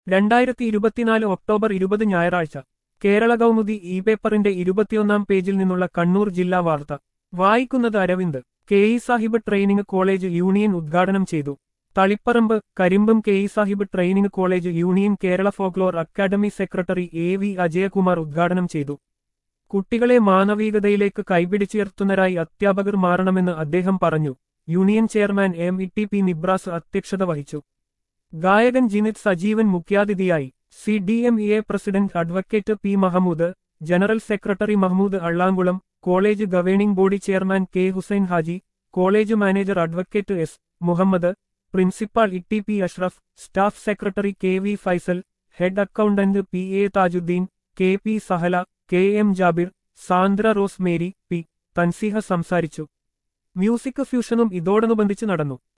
രണ്ടായിരത്തി ഇരുപത്തിനാല് ഒക്ടോബർ ഇരുപത് ഞായറാഴ്ച കേരള കൗമുദി ഇ പേപ്പറിന്റെ ഇരുപത്തിയൊന്നാം പേജിൽ നിന്നുള്ള കണ്ണൂർ ജില്ലാ വാർത്ത വായിക്കുന്നത് Aravind K E Sahib training college union ഉദ്ഘാടനം ചെയ്തു Taliparamba Karimbam K E Sahib training college union Kerala folklore academy secretary A V Ajayakumar ഉദ്ഘാടനം ചെയ്തു കുട്ടികളെ മാനവികതയിലേക്ക് കൈപിടിച്ചുയർത്തുന്നവരായി അധ്യാപകർ മാറണമെന്ന് അദ്ദേഹം പറഞ്ഞു union chairman M E T P Nibras അധ്യക്ഷത വഹിച്ചു ഗായകൻ ജിനിത് സജീവൻ മുഖ്യാതിഥിയായി C D M E A president advocate P Mahamood general secretary Mahmood Allamkulam college governing body chairman K Hussain Haji college manager advocate S Muhammad principal E T P Ashraf staff secretary K V Faisal head accountant P A Thajuddeen K P Sahala K M Jabir Sandra Rose Mary P Thansiha സംസാരിച്ചു music ഫ്യൂഷനും ഇതോടനുബന്ധിച്ച് നടന്നു